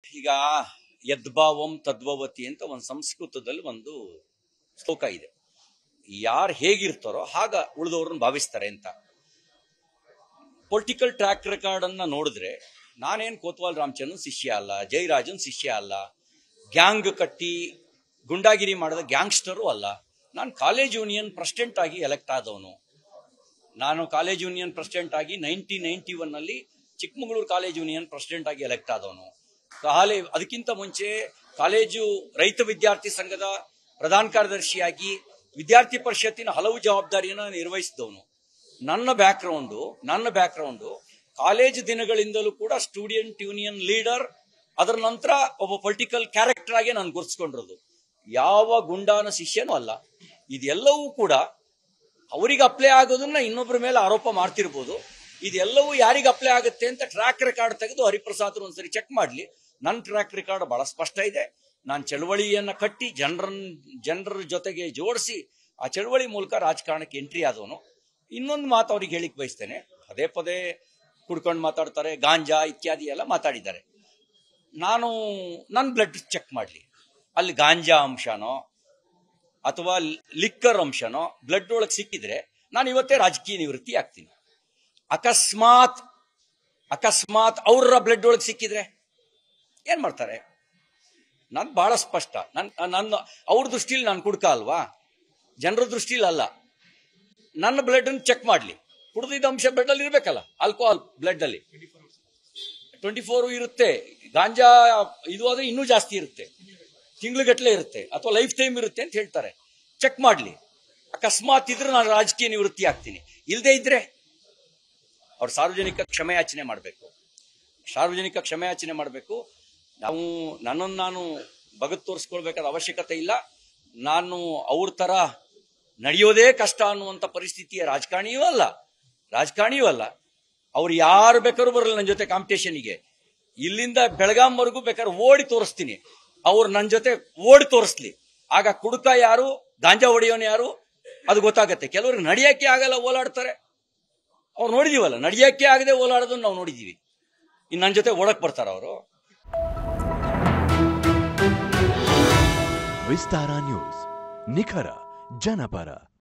ಈಗ ಯದ್ಭಾವಂ ತದ್ಭವತಿ ಅಂತ ಒಂದು ಸಂಸ್ಕೃತದಲ್ಲಿ ಒಂದು ಶ್ಲೋಕ ಇದೆ ಯಾರು ಹೇಗಿರ್ತಾರೋ ಹಾಗ ಉಳಿದವ್ರನ್ನ ಭಾವಿಸ್ತಾರೆ ಅಂತ ಪೊಲಿಟಿಕಲ್ ಟ್ರ್ಯಾಕ್ ರೆಕಾರ್ಡ್ ಅನ್ನ ನೋಡಿದ್ರೆ ನಾನೇನ್ ಕೋತ್ವಾಲ್ ರಾಮಚಂದ್ರನ್ ಶಿಷ್ಯ ಅಲ್ಲ ಜಯರಾಜನ್ ಶಿಷ್ಯ ಅಲ್ಲ ಗ್ಯಾಂಗ್ ಕಟ್ಟಿ ಗುಂಡಾಗಿರಿ ಮಾಡಿದ ಗ್ಯಾಂಗ್ಸ್ಟರು ಅಲ್ಲ ನಾನು ಕಾಲೇಜ್ ಯೂನಿಯನ್ ಪ್ರೆಸಿಡೆಂಟ್ ಆಗಿ ಎಲೆಕ್ಟ್ ಆದವನು ನಾನು ಕಾಲೇಜ್ ಯೂನಿಯನ್ ಪ್ರೆಸಿಡೆಂಟ್ ಆಗಿ ನೈನ್ಟೀನ್ ನೈನ್ಟಿ ಒನ್ ಅಲ್ಲಿ ಚಿಕ್ಕಮಗಳೂರು ಕಾಲೇಜ್ ಯೂನಿಯನ್ ಪ್ರೆಸಿಡೆಂಟ್ ಆಗಿ ಎಲೆಕ್ಟ್ ಆದವನು ಕಾಲೇ ಅದಕ್ಕಿಂತ ಮುಂಚೆ ಕಾಲೇಜು ರೈತ ವಿದ್ಯಾರ್ಥಿ ಸಂಘದ ಪ್ರಧಾನ ಕಾರ್ಯದರ್ಶಿಯಾಗಿ ವಿದ್ಯಾರ್ಥಿ ಪರಿಷತ್ತಿನ ಹಲವು ಜವಾಬ್ದಾರಿಯನ್ನು ನಿರ್ವಹಿಸಿದವನು ನನ್ನ ಬ್ಯಾಕ್ಗ್ರೌಂಡು ನನ್ನ ಬ್ಯಾಕ್ಗ್ರೌಂಡು ಕಾಲೇಜು ದಿನಗಳಿಂದಲೂ ಕೂಡ ಸ್ಟೂಡೆಂಟ್ ಯೂನಿಯನ್ ಲೀಡರ್ ಅದರ ನಂತರ ಒಬ್ಬ ಪೊಲಿಟಿಕಲ್ ಕ್ಯಾರೆಕ್ಟರ್ ಆಗಿ ನಾನು ಗುರುತಿಸ್ಕೊಂಡಿರೋದು ಯಾವ ಗುಂಡಾನ ಶಿಷ್ಯನೂ ಅಲ್ಲ ಇದೆಲ್ಲವೂ ಕೂಡ ಅವರಿಗೆ ಅಪ್ಲೈ ಆಗೋದನ್ನ ಇನ್ನೊಬ್ಬರ ಮೇಲೆ ಆರೋಪ ಮಾಡ್ತಿರ್ಬೋದು ಇದೆಲ್ಲವೂ ಯಾರಿಗೆ ಅಪ್ಲೈ ಆಗುತ್ತೆ ಅಂತ ಟ್ರ್ಯಾಕ್ ರೆಕಾರ್ಡ್ ತೆಗೆದು ಹರಿಪ್ರಸಾದ್ ಒಂದ್ಸರಿ ಚೆಕ್ ಮಾಡ್ಲಿ ನನ್ನ ಟ್ರ್ಯಾಕ್ ರೆಕಾರ್ಡ್ ಬಹಳ ಸ್ಪಷ್ಟ ಇದೆ ನಾನು ಚಳವಳಿಯನ್ನ ಕಟ್ಟಿ ಜನರನ್ ಜನರ ಜೊತೆಗೆ ಜೋಡಿಸಿ ಆ ಚಳವಳಿ ಮೂಲಕ ರಾಜಕಾರಣಕ್ಕೆ ಎಂಟ್ರಿ ಆದವನು ಇನ್ನೊಂದು ಮಾತು ಅವ್ರಿಗೆ ಹೇಳಿಕ್ ಬಯಸ್ತೇನೆ ಪದೇ ಪದೇ ಕುಡ್ಕೊಂಡು ಮಾತಾಡ್ತಾರೆ ಗಾಂಜಾ ಇತ್ಯಾದಿ ಎಲ್ಲ ಮಾತಾಡಿದ್ದಾರೆ ನಾನು ನನ್ನ ಬ್ಲಡ್ ಚೆಕ್ ಮಾಡಲಿ ಅಲ್ಲಿ ಗಾಂಜಾ ಅಂಶನೋ ಅಥವಾ ಲಿಕ್ಕರ್ ಅಂಶನೋ ಬ್ಲಡ್ ಒಳಗೆ ಸಿಕ್ಕಿದ್ರೆ ನಾನು ಇವತ್ತೇ ರಾಜಕೀಯ ನಿವೃತ್ತಿ ಆಗ್ತೀನಿ ಅಕಸ್ಮಾತ್ ಅಕಸ್ಮಾತ್ ಅವ್ರ ಬ್ಲಡ್ ಒಳಗೆ ಸಿಕ್ಕಿದ್ರೆ ಏನ್ ಮಾಡ್ತಾರೆ ನಾನು ಬಹಳ ಸ್ಪಷ್ಟ ನನ್ ನನ್ನ ಅವ್ರ ದೃಷ್ಟಿಲಿ ನಾನು ಕುಡ್ಕ ಅಲ್ವಾ ಜನರ ದೃಷ್ಟಿಲಿ ಅಲ್ಲ ನನ್ನ ಬ್ಲಡ್ ಚೆಕ್ ಮಾಡ್ಲಿ ಕುಡಿದಿದ್ದ ಅಂಶ ಬ್ಲಡ್ ಅಲ್ಲಿ ಇರ್ಬೇಕಲ್ಲ ಆಲ್ಕೋಹಾಲ್ ಬ್ಲಡ್ ಅಲ್ಲಿ ಟ್ವೆಂಟಿ ಫೋರ್ ಇರುತ್ತೆ ಗಾಂಜಾ ಇದು ಆದ್ರೆ ಇನ್ನೂ ಜಾಸ್ತಿ ಇರುತ್ತೆ ತಿಂಗ್ಳುಗಟ್ಟಲೆ ಇರುತ್ತೆ ಅಥವಾ ಲೈಫ್ ಟೈಮ್ ಇರುತ್ತೆ ಅಂತ ಹೇಳ್ತಾರೆ ಚೆಕ್ ಮಾಡ್ಲಿ ಅಕಸ್ಮಾತ್ ಇದ್ರೆ ನಾನು ರಾಜಕೀಯ ನಿವೃತ್ತಿ ಆಗ್ತೀನಿ ಇಲ್ಲದೆ ಇದ್ರೆ ಅವ್ರು ಸಾರ್ವಜನಿಕ ಕ್ಷಮೆಯಾಚನೆ ಮಾಡಬೇಕು ಸಾರ್ವಜನಿಕ ಕ್ಷಮೆಯಾಚನೆ ಮಾಡಬೇಕು ನಾವು ನನ್ನನ್ನು ನಾನು ಬಗತ್ ತೋರಿಸ್ಕೊಳ್ಬೇಕಾದ ಅವಶ್ಯಕತೆ ಇಲ್ಲ ನಾನು ಅವ್ರ ತರ ನಡೆಯೋದೇ ಕಷ್ಟ ಅನ್ನುವಂಥ ಪರಿಸ್ಥಿತಿಯ ರಾಜಕಾರಣಿಯೂ ಅಲ್ಲ ರಾಜಕಾರಣಿಯೂ ಅಲ್ಲ ಅವ್ರು ಯಾರು ಬೇಕಾದ್ರೂ ಬರಲ್ಲ ನನ್ನ ಜೊತೆ ಕಾಂಪಿಟೇಷನ್ಗೆ ಇಲ್ಲಿಂದ ಬೆಳಗಾಂವರೆಗೂ ಬೇಕಾದ್ರೆ ಓಡಿ ತೋರಿಸ್ತೀನಿ ಅವ್ರು ನನ್ನ ಜೊತೆ ಓಡಿ ತೋರಿಸ್ಲಿ ಆಗ ಕುಡುಕ ಯಾರು ಗಾಂಜಾ ಹೊಡೆಯೋನು ಯಾರು ಅದು ಗೊತ್ತಾಗತ್ತೆ ಕೆಲವ್ರಿಗೆ ನಡೆಯಕ್ಕೆ ಆಗಲ್ಲ ಓಲಾಡ್ತಾರೆ ಅವ್ರು ನೋಡಿದೀವಲ್ಲ ನಡೆಯಕ್ಕೆ ಆಗದೆ ಓಲಾಡೋದನ್ನ ನಾವು ನೋಡಿದೀವಿ ಇನ್ನು ನನ್ನ ಜೊತೆ ಓಡಕ್ ಬರ್ತಾರ ಅವರು ವಿಸ್ತಾರ ನ್ಯೂಸ್ ನಿಖರ ಜನಪರ